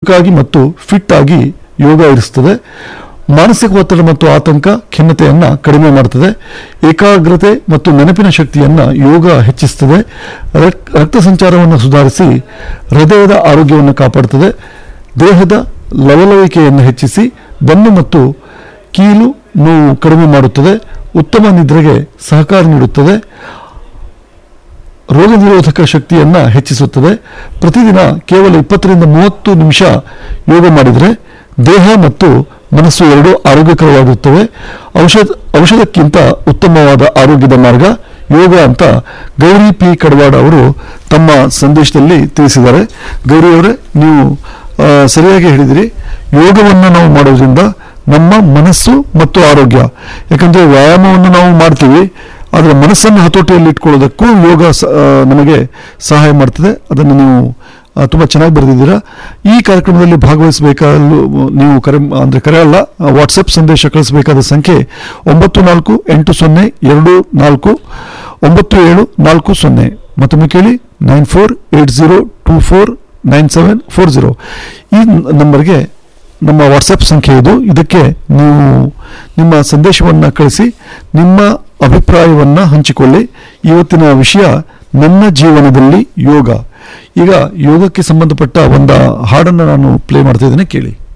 ಚುರುಕಾಗಿ ಮತ್ತು ಫಿಟ್ ಆಗಿ ಯೋಗ ಇರಿಸ್ತದೆ ಮಾನಸಿಕ ಒತ್ತಡ ಮತ್ತು ಆತಂಕ ಖಿನ್ನತೆಯನ್ನು ಕಡಿಮೆ ಮಾಡುತ್ತದೆ ಏಕಾಗ್ರತೆ ಮತ್ತು ನೆನಪಿನ ಶಕ್ತಿಯನ್ನು ಯೋಗ ಹೆಚ್ಚಿಸುತ್ತದೆ ರಕ್- ರಕ್ತ ಸಂಚಾರವನ್ನು ಸುಧಾರಿಸಿ ಹೃದಯದ ಆರೋಗ್ಯವನ್ನು ಕಾಪಾಡುತ್ತದೆ ದೇಹದ ಲವಲವಿಕೆಯನ್ನು ಹೆಚ್ಚಿಸಿ ಬೆನ್ನು ಮತ್ತು ಕೀಲು ನೋವು ಕಡಿಮೆ ಮಾಡುತ್ತದೆ ಉತ್ತಮ ನಿದ್ರೆಗೆ ಸಹಕಾರ ನೀಡುತ್ತದೆ ರೋಗ ನಿರೋಧಕ ಶಕ್ತಿಯನ್ನು ಹೆಚ್ಚಿಸುತ್ತದೆ ಪ್ರತಿದಿನ ಕೇವಲ ಇಪ್ಪತ್ತರಿಂದ ಮೂವತ್ತು ನಿಮಿಷ ಯೋಗ ಮಾಡಿದರೆ ದೇಹ ಮತ್ತು ಮನಸ್ಸು ಎರಡೂ ಆರೋಗ್ಯಕರವಾಗಿರುತ್ತವೆ ಔಷಧ ಔಷಧಕ್ಕಿಂತ ಉತ್ತಮವಾದ ಆರೋಗ್ಯದ ಮಾರ್ಗ ಯೋಗ ಅಂತ ಗೌರಿ ಪಿ ಕಡವಾಡ ಅವರು ತಮ್ಮ ಸಂದೇಶದಲ್ಲಿ ತಿಳಿಸಿದ್ದಾರೆ ಗೌರಿ ಅವರೇ ನೀವು ಆ, ಸರಿಯಾಗಿ ಹೇಳಿದಿರಿ ಯೋಗವನ್ನು ನಾವು ಮಾಡೋದ್ರಿಂದ ನಮ್ಮ ಮನಸ್ಸು ಮತ್ತು ಆರೋಗ್ಯ ಯಾಕಂದರೆ ವ್ಯಾಯಾಮವನ್ನು ನಾವು ಮಾಡ್ತೀವಿ ಆದರೆ ಮನಸ್ಸನ್ನು ಹತೋಟಿಯಲ್ಲಿ ಇಟ್ಕೊಳ್ಳೋದಕ್ಕೂ ಯೋಗ ಸ- ಆ, ನಮಗೆ ಸಹಾಯ ಮಾಡ್ತದೆ ಅದನ್ನು ನೀವು ಆ, ತುಂಬ ಚೆನ್ನಾಗಿ ಬರೆದಿದ್ದೀರಾ ಈ ಕಾರ್ಯಕ್ರಮದಲ್ಲಿ ಭಾಗವಹಿಸಬೇಕಾಲು ನೀವು ಕರೆ ಅಂದರೆ ಕರೆ ಅಲ್ಲ ವಾಟ್ಸಪ್ ಸಂದೇಶ ಕಳಿಸಬೇಕಾದ ಸಂಖ್ಯೆ ಒಂಬತ್ತು ನಾಲ್ಕು ಎಂಟು ಸೊನ್ನೆ ಎರಡು ನಾಲ್ಕು ಒಂಬತ್ತು ಏಳು ನಾಲ್ಕು ಸೊನ್ನೆ ಮತ್ತೊಮ್ಮೆ ಕೇಳಿ nine four eight zero two four nine seven four zero ಈ ನ- ನಂಬರ್ಗೆ ನಮ್ಮ ವಾಟ್ಸಪ್ ಸಂಖ್ಯೆ ಇದು ಇದಕ್ಕೆ ನೀವು ನಿಮ್ಮ ಸಂದೇಶವನ್ನು ಕಳಿಸಿ ನಿಮ್ಮ ಅಭಿಪ್ರಾಯವನ್ನು ಹಂಚಿಕೊಳ್ಳಿ ಇವತ್ತಿನ ವಿಷಯ ನನ್ನ ಜೀವನದಲ್ಲಿ ಯೋಗ ಈಗ ಯೋಗಕ್ಕೆ ಸಂಬಂಧಪಟ್ಟ ಒಂದು ಹಾಡನ್ನು ನಾನು ಪ್ಲೇ ಮಾಡ್ತಾ ಇದ್ದೇನೆ ಕೇಳಿ